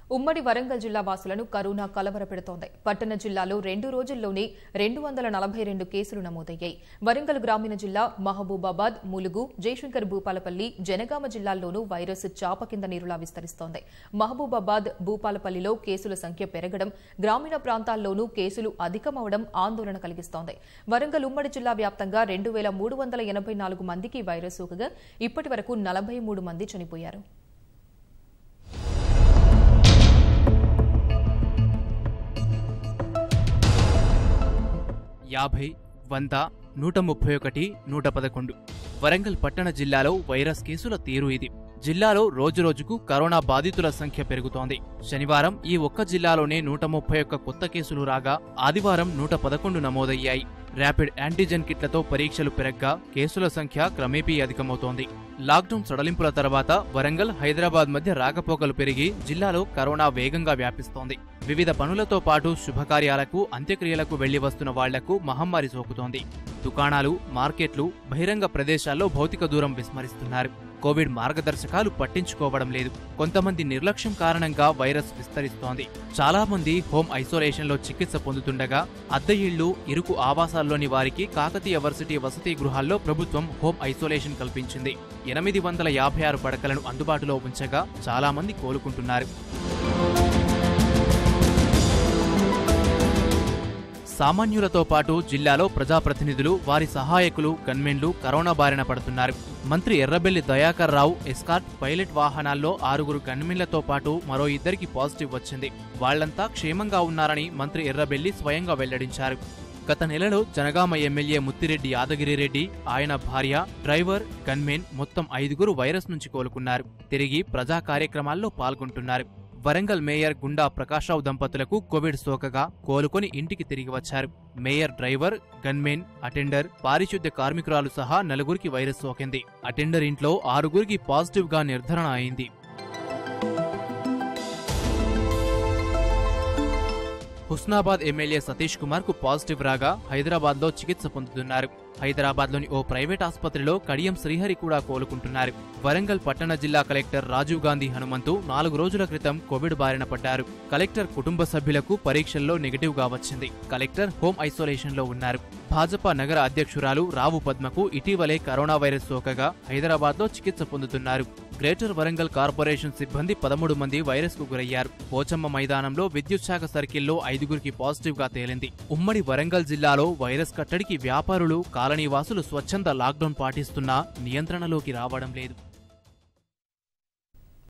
ఉమ్మడి వరంగల్ జిల్లా వాసులను కరోనా కలవరపెడుతోంది పట్టణ జిల్లాలో రెండు రోజుల్లోనే రెండు వందల నలభై రెండు కేసులు నమోదయ్యాయి వరంగల్ గ్రామీణ జిల్లా మహబూబాబాద్ ములుగు జయశంకర్ భూపాలపల్లి జనగామ జిల్లాల్లోనూ వైరస్ చాప కింద నీరులా విస్తరిస్తోంది మహబూబాబాద్ భూపాలపల్లిలో కేసుల సంఖ్య పెరగడం గ్రామీణ ప్రాంతాల్లోనూ కేసులు అధికమవడం ఆందోళన కలిగిస్తోంది వరంగల్ ఉమ్మడి జిల్లా వ్యాప్తంగా రెండు వేల మూడు వందల ఎనభై నాలుగు మందికి వైరస్ సోకగా ఇప్పటి వరకు నలభై మూడు మంది చనిపోయారు యాభై వంద నూట ముప్పై ఒకటి నూట పదకొండు వరంగల్ పట్టణ జిల్లాలో వైరస్ కేసుల తీరు ఇది జిల్లాలో రోజురోజుకు కరోనా బాధితుల సంఖ్య పెరుగుతోంది శనివారం ఈ ఒక్క జిల్లాలోనే నూట ముప్పై ఒక్క కొత్త కేసులు రాగా ఆదివారం నూట పదకొండు నమోదయ్యాయి ర్యాపిడ్ యాంటీజెన్ కిట్లతో పరీక్షలు పెరగ్గా కేసుల సంఖ్య క్రమేపీ అధికమవుతోంది లాక్డౌన్ సడలింపుల తర్వాత వరంగల్ హైదరాబాద్ మధ్య రాకపోకలు పెరిగి జిల్లాలో కరోనా వేగంగా వ్యాపిస్తోంది వివిధ పనులతో పాటు శుభకార్యాలకు అంత్యక్రియలకు వెళ్లి వస్తున్న వాళ్లకు మహమ్మారి సోకుతోంది దుకాణాలు మార్కెట్లు బహిరంగ ప్రదేశాల్లో భౌతిక దూరం విస్మరిస్తున్నారు కోవిడ్ మార్గదర్శకాలు పట్టించుకోవడం లేదు కొంతమంది నిర్లక్ష్యం కారణంగా వైరస్ విస్తరిస్తోంది చాలా మంది హోమ్ ఐసోలేషన్లో చికిత్స పొందుతుండగా అద్దె ఇళ్లు ఇరుకు ఆవాసాల్లోని వారికి కాకతీయ వర్సిటీ వసతి గృహాల్లో ప్రభుత్వం హోమ్ ఐసోలేషన్ కల్పించింది ఎనిమిది వందల యాభై ఆరు పడకలను అందుబాటులో ఉంచగా చాలా మంది కోలుకుంటున్నారు సామాన్యులతో పాటు జిల్లాలో ప్రజాప్రతినిధులు వారి సహాయకులు గన్మెన్లు కరోనా బారిన పడుతున్నారు మంత్రి ఎర్రబెల్లి దయాకర్ రావు ఎస్కార్ట్ పైలట్ వాహనాల్లో ఆరుగురు గన్మెన్లతో పాటు మరో ఇద్దరికి పాజిటివ్ వచ్చింది వాళ్లంతా క్షేమంగా ఉన్నారని మంత్రి ఎర్రబెల్లి స్వయంగా వెల్లడించారు గత నెలలో జనగామ ఎమ్మెల్యే ముత్తిరెడ్డి యాదగిరిరెడ్డి ఆయన భార్య డ్రైవర్ గన్మెన్ మొత్తం ఐదుగురు వైరస్ నుంచి కోలుకున్నారు తిరిగి ప్రజా కార్యక్రమాల్లో పాల్గొంటున్నారు వరంగల్ మేయర్ గుండా ప్రకాశ్రావు దంపతులకు కోవిడ్ సోకగా కోలుకొని ఇంటికి తిరిగి వచ్చారు మేయర్ డ్రైవర్ గన్మెన్ అటెండర్ పారిశుద్ధ్య కార్మికురాలు సహా నలుగురికి వైరస్ సోకింది అటెండర్ ఇంట్లో ఆరుగురికి పాజిటివ్ గా నిర్ధారణ అయింది హుస్నాబాద్ ఎమ్మెల్యే సతీష్ కుమార్ కు పాజిటివ్ రాగా హైదరాబాద్ లో చికిత్స పొందుతున్నారు హైదరాబాద్ లోని ఓ ప్రైవేట్ ఆసుపత్రిలో కడియం శ్రీహరి కూడా కోలుకుంటున్నారు వరంగల్ పట్టణ జిల్లా కలెక్టర్ రాజీవ్ గాంధీ హనుమంతు నాలుగు రోజుల క్రితం కోవిడ్ బారిన పడ్డారు కలెక్టర్ కుటుంబ సభ్యులకు పరీక్షల్లో నెగిటివ్ గా వచ్చింది కలెక్టర్ హోమ్ ఐసోలేషన్ లో ఉన్నారు భాజపా నగర అధ్యక్షురాలు రావు పద్మకు ఇటీవలే కరోనా వైరస్ సోకగా హైదరాబాద్ లో చికిత్స పొందుతున్నారు గ్రేటర్ వరంగల్ కార్పొరేషన్ సిబ్బంది పదమూడు మంది వైరస్ కు గురయ్యారు పోచమ్మ మైదానంలో విద్యుత్ శాఖ సర్కిల్లో ఐదుగురికి పాజిటివ్ గా తేలింది ఉమ్మడి వరంగల్ జిల్లాలో వైరస్ కట్టడికి వ్యాపారులు కాలనీవాసులు స్వచ్ఛంద లాక్డౌన్ పాటిస్తున్నా నియంత్రణలోకి రావడం లేదు